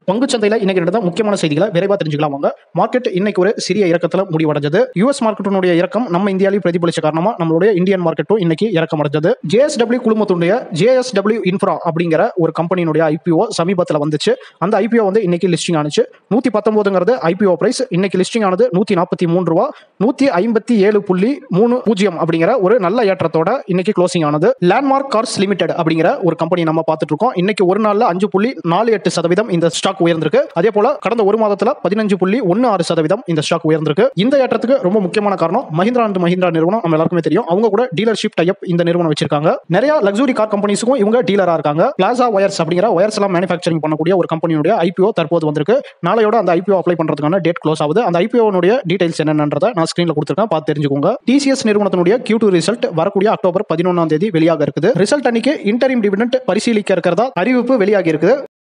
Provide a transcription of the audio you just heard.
பங்குச்சந்தையில் இன்னைக்கு நடந்த முக்கியமான செய்திகளை விரைவாக தெரிஞ்சுக்கலாம் வாங்க மார்க்கெட் இன்னைக்கு ஒரு சிறிய இறக்கத்தில் முடிவடைஞ்சது யூஎஸ் மார்க்கெட்டினுடைய இறக்கம் நம்ம இந்தியாவிலும் பிரதிபலிச்ச காரணமா நம்மளுடைய இந்தியன் மார்க்கெட்டும் இன்னைக்கு இறக்கம் அடைஞ்சது ஜேஎஸ்டபிள்யூ குழுமத்துடைய ஜேஎஸ்டபிள்யூ இன்ஃப்ரா அப்படிங்கிற ஒரு கம்பெனியினுடைய ஐபிஓ சமீபத்தில் வந்துச்சு அந்த ஐபிஓ வந்து இன்னைக்கு லிஸ்டிங் ஆனிச்சு நூத்தி பத்தொன்பதுங்கிறது ஐபிஓ பிரைஸ் இன்னைக்கு லிஸ்டிங் ஆனது நூத்தி நாற்பத்தி மூணு ரூபா நூத்தி ஐம்பத்தி ஏழு புள்ளி மூணு பூஜ்ஜியம் அப்படிங்கிற ஒரு நல்ல ஏற்றத்தோட இன்னைக்கு க்ளோசிங் ஆனது லேண்ட்மார்க் கார்ஸ் லிமிடெட் அப்படிங்கிற ஒரு கம்பெனி நம்ம பார்த்துட்டு இருக்கோம் இன்னைக்கு ஒரு நாள்ல அஞ்சு புள்ளி நாலு எட்டு சதவீதம் இந்த ஸ்டாக் உயர்ந்திருக்கு அதே போல கடந்த ஒரு மாதத்துல பதினஞ்சு புள்ளி ஒன்னு ஆறு சதவீதம் இந்த ஸ்டாக் உயர்ந்திருக்கு இந்த ஏற்றத்துக்கு ரொம்ப முக்கியமான காரணம் மஹிந்திரா அண்ட் மஹிந்திரா நிறுவனம் நம்ம எல்லாருக்குமே தெரியும் அவங்க கூட டீலர்ஷிப் டைப் இந்த நிறுவனம் வச்சிருக்காங்க நிறைய லக்ஸுரி கார் கம்பெனிஸுக்கும் இவங்க டீலரா இருக்காங்க பிளாசா ஒயர்ஸ் அப்படிங்கிற ஒயர்ஸ் எல்லாம் மேனுஃபேக்சரிங் பண்ணக்கூடிய ஒரு கம்பெனியுடைய ஐபிஓ தற்போது வந்திருக்கு நாளையோட அந்த ஐபிஓ அப்ளை பண்றதுக்கான டேட் க்ளோஸ் ஆகுது அந்த ஐபிஓனுடைய டீடைல்ஸ் என்னன்றதை நான் ஸ்கிரீன்ல கொடுத்துருக்கேன் பார்த்து தெரிஞ்சுக்கோங்க டிசிஎஸ் நிறுவனத்தினுடைய Q2 டூ ரிசல்ட் வரக்கூடிய அக்டோபர் பதினொன்றாம் தேதி வெளியாக இருக்குது ரிசல்ட் அன்னைக்கு இன்டரிம் டிவிடெண்ட் பரிசீலிக்க இருக்கிறதா அறிவிப்பு வெளியாகி இருக்குது